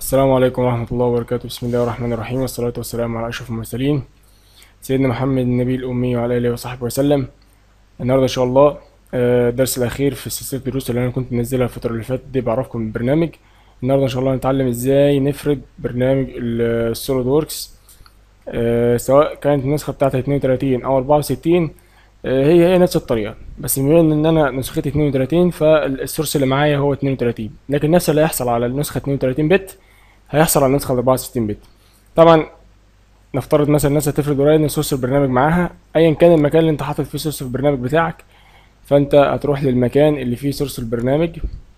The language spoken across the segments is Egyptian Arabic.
السلام عليكم ورحمة الله وبركاته بسم الله الرحمن الرحيم والصلاة والسلام على أشرف المرسلين سيدنا محمد النبي الأمي وعلى آله وصحبه وسلم النهاردة إن شاء الله آه، الدرس الأخير في سلسلة الدروس اللي أنا كنت منزلها الفترة اللي فاتت دي بعرفكم البرنامج النهاردة إن شاء الله هنتعلم إزاي نفرد برنامج السوليد ووركس سواء كانت النسخة بتاعتها 32 أو 64 آه، هي هي نفس الطريقة بس بما إن أنا نسختي 32 فالسورس اللي معايا هو 32 لكن نفس اللي هيحصل على النسخة 32 بت هيحصل على النسخة 64 بت طبعا نفترض مثلا الناس هتفرض قريب ان سورس البرنامج معاها ايا كان المكان اللي انت حاطط فيه سورس البرنامج بتاعك فانت هتروح للمكان اللي فيه سورس البرنامج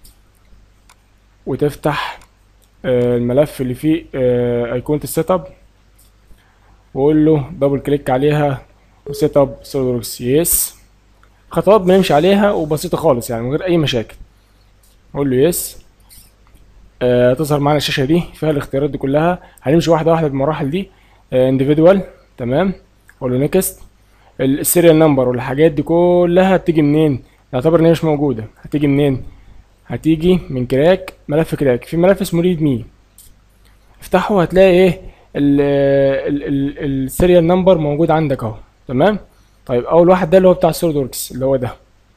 وتفتح آه، الملف اللي فيه آه، ايقونة السيت اب وقول له دبل كليك عليها وسيت اب سوليد وركس يس خطوات بنمشي عليها وبسيطة خالص يعني من غير اي مشاكل قول له يس آه، تظهر معانا الشاشة دي فيها الاختيارات دي كلها هنمشي واحدة واحدة بالمراحل دي انديفيدوال تمام اقول له نيكست السيريال نمبر والحاجات دي كلها بتيجي منين نعتبر ان هي مش موجودة هتيجي منين هتيجي من كراك ملف كراك في ملف اسمه ريد مي افتحه هتلاقي ايه السيريال نمبر موجود عندك اهو تمام طيب اول واحد ده اللي هو بتاع السوليد وركس اللي هو ده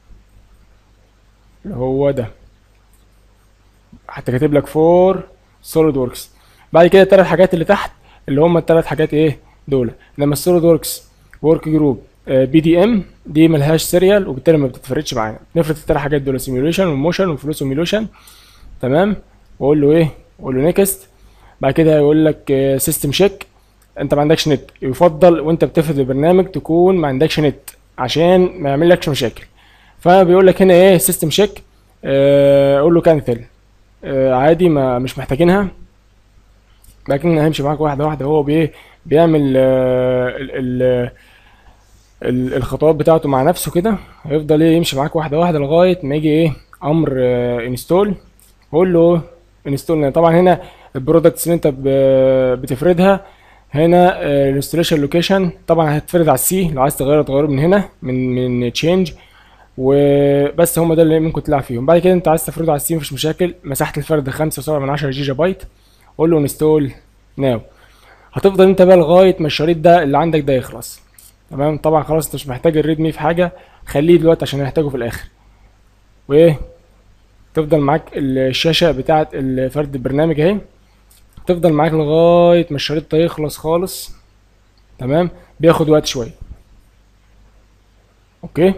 اللي هو ده حتى كاتب لك فور سوليد وركس بعد كده الثلاث حاجات اللي تحت اللي هم الثلاث حاجات ايه دول لما السوليد وركس ورك جروب بي دي ام دي ملهاش سيريال وبالتالي ما بتتفرقش معانا نفرض الثلاث حاجات دول سيميوليشن وموشن وفلو سيميوليشن تمام واقول له ايه اقول له نيكست بعد كده هيقول لك سيستم شيك انت ما عندكش نت يفضل وانت بتفرض البرنامج تكون ما عندكش نت عشان ما يعملكش مشاكل فبيقول لك هنا ايه سيستم شيك اقول له كانسل عادي ما مش محتاجينها لكن هيمشي معاك واحده واحده هو بي بيعمل آه، ال ال ال- الخطوات بتاعته مع نفسه كده هيفضل ايه يمشي معاك واحده واحده لغايه ما يجي ايه امر انستول قول له انستول طبعا هنا البرودكتس اللي انت ب- بتفردها هنا الانستليشن لوكيشن طبعا هتفرد على السي لو عايز تغيره تغيره من هنا من من تشينج وبس هم ده اللي ممكن تلعب فيهم بعد كده انت عايز تفرده على السي مفيش مشاكل مساحه الفرد 5.7 من 10 جيجا بايت قول له انستول ناو هتفضل انت بقى لغايه ما الشريط ده اللي عندك ده يخلص تمام طبعا خلاص انت مش محتاج الريدمي في حاجه خليه دلوقتي عشان هنحتاجه في الاخر وايه تفضل معاك الشاشه بتاعه فرد البرنامج اهي تفضل معاك لغايه ما الشريط ده يخلص خالص تمام بياخد وقت شويه اوكي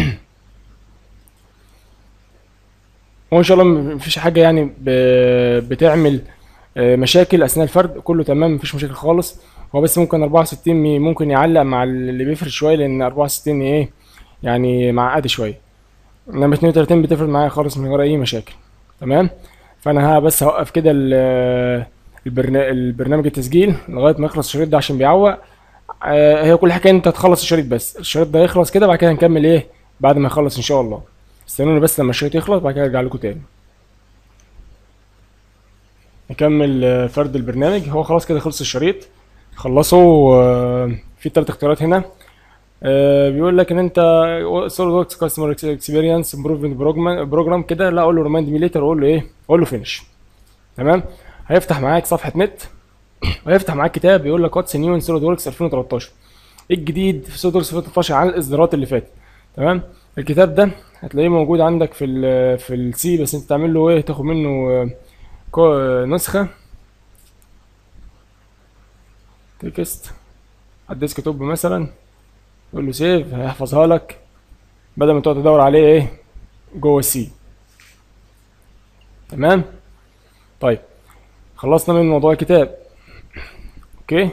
هو ان شاء الله مفيش حاجه يعني ب- بتعمل آه، مشاكل اثناء الفرد كله تمام مفيش مشاكل خالص هو بس ممكن 64 مي- ممكن يعلق مع اللي بيفرد شويه لان 64 ايه يعني معقد شويه انما 32 بتفرد معايا خالص من غير اي مشاكل تمام فانا ها بس هوقف كده ال- البرنا- البرنامج التسجيل لغايه ما يخلص الشريط ده عشان بيعوق آه، هي كل حاجه انت تخلص الشريط بس الشريط ده يخلص كده بعد كده هنكمل ايه بعد ما يخلص ان شاء الله استنوني بس لما الشريط يخلص بعد كده ارجع لكم تاني نكمل آه، فرد البرنامج هو خلاص كده خلص الشريط خلصه آه، في ثلاث اختيارات هنا آه، بيقول لك ان انت سوليد وركس كاستمر اكسبيرينس امبروفمنت بروجرام كده لا اقول له ريمايند مي ليتر اقول له ايه اقول له فينش تمام هيفتح معاك صفحه نت وهيفتح معاك كتاب بيقول لك واتس نيو ان سوليد وركس 2013 ايه الجديد في سوليد وركس 2013 عن الاصدارات اللي فاتت تمام الكتاب ده هتلاقيه موجود عندك في ال في السي بس انت تعمل له ايه تاخد منه آه، كو- آه، نسخه تكست على الديسك توب مثلا تقول له سيف هيحفظها لك بدل ما تقعد تدور عليه ايه جوه السي تمام طيب خلصنا من موضوع الكتاب اوكي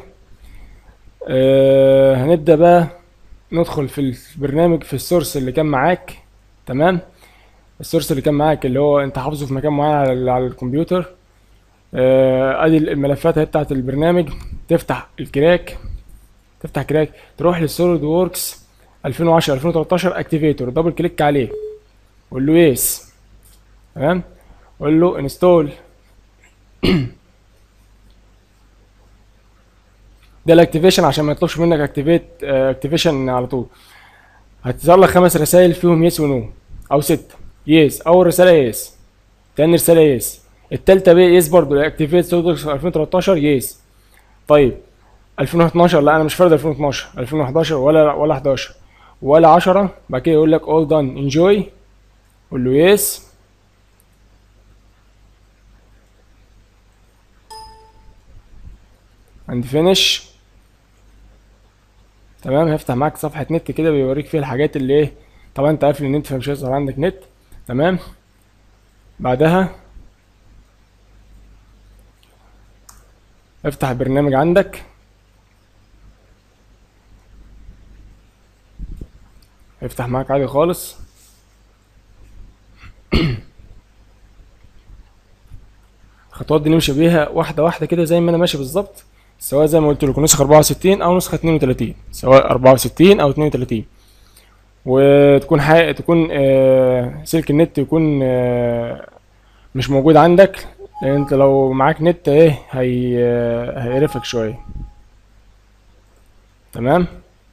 آه هنبدأ بقى ندخل في البرنامج في السورس اللي كان معاك تمام السورس اللي كان معاك اللي هو انت حافظه في مكان معين على, ال- على الكمبيوتر آه ادي الملفات اهي بتاعت البرنامج تفتح الكراك تفتح كراك تروح للسوليد ووركس 2010 2013 اكتيفيتور دبل كليك عليه قول له يس تمام قول له انستول ده الاكتيفيشن عشان ما يطلبش منك اكتيفيت اكتيفيشن على طول هتظهر لك خمس رسائل فيهم يس ونو او ستة يس اول رسالة يس تاني رسالة يس التالتة بي يس برضه اكتيفيت سوليدوركس 2013 يس طيب 2012 لا انا مش فارض 2012 2011 ولا ولا 11 ولا 10 بعد كده يقول لك all done enjoy قول له يس عند فينش تمام هيفتح معاك صفحة نت كده بيوريك فيها الحاجات اللي ايه طبعا انت قافل النت فمش هيظهر عندك نت تمام بعدها افتح البرنامج عندك افتح معاك عادي خالص الخطوات دي نمشي بيها واحدة واحدة كده زي ما انا ماشي بالظبط سواء زي ما قلت لكم نسخة 64 او نسخة 32 سواء 64 او 32 وتكون حقيقة تكون آه سلك النت يكون آه مش موجود عندك لان انت لو معاك نت ايه هي آه هيقرفك شوية تمام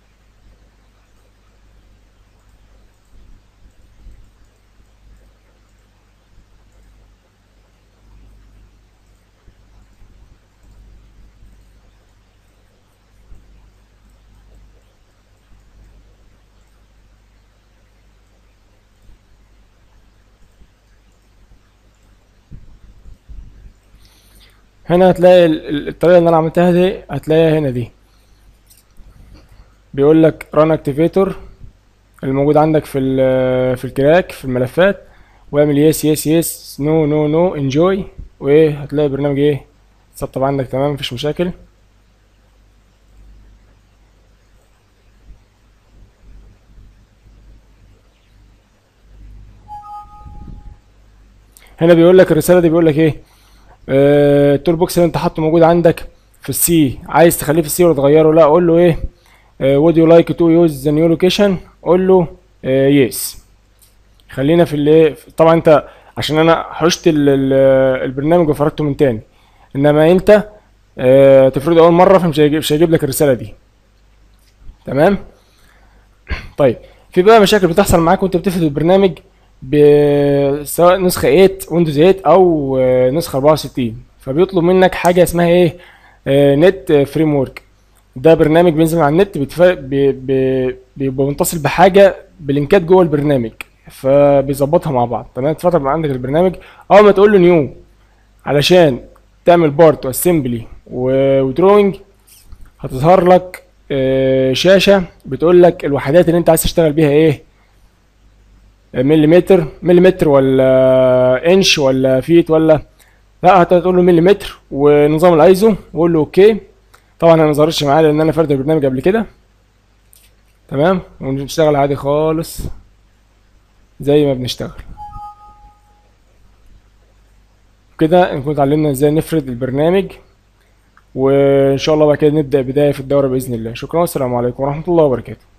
هنا هتلاقي ال- ال- الطريقة اللي انا عملتها دي هتلاقيها هنا دي بيقول لك run activator الموجود عندك في ال في الكراك في الملفات واعمل يس يس يس نو نو نو انجوي وايه هتلاقي البرنامج ايه سطب عندك تمام مفيش مشاكل هنا بيقول لك الرسالة دي بيقول لك ايه آه، التول بوكس اللي انت حاطه موجود عندك في السي عايز تخليه في السي ولا تغيره لا قول له ايه would you like to use the new location قول له يس خلينا في اللي طبعا انت عشان انا حشت ال- ال- البرنامج وفرجته من تاني انما انت آه، تفرده اول مره فمش هيجيب مش هيجيب لك الرساله دي تمام طيب في بقى مشاكل بتحصل معاك وانت بتفرد البرنامج ب- سواء نسخه 8 ويندوز 8 او آه، نسخه 64 فبيطلب منك حاجه اسمها ايه نت فريم ورك ده برنامج بينزل على النت بيتف... بي... بي... بيبقى متصل بحاجه بلينكات جوه البرنامج فبيظبطها مع بعض تمام تفتح من عندك البرنامج اول ما تقول له نيو علشان تعمل بارت واسمبلي ودروينج هتظهر لك آه، شاشه بتقول لك الوحدات اللي انت عايز تشتغل بيها ايه مليمتر مليمتر ولا انش ولا فيت ولا لا هتقول له مليمتر ونظام الايزو وقول له اوكي طبعا انا ما ظهرتش معايا لان انا فارد البرنامج قبل كده تمام ونشتغل عادي خالص زي ما بنشتغل كده نكون اتعلمنا ازاي نفرد البرنامج وان شاء الله بعد كده نبدأ بداية في الدورة بإذن الله شكرا والسلام عليكم ورحمة الله وبركاته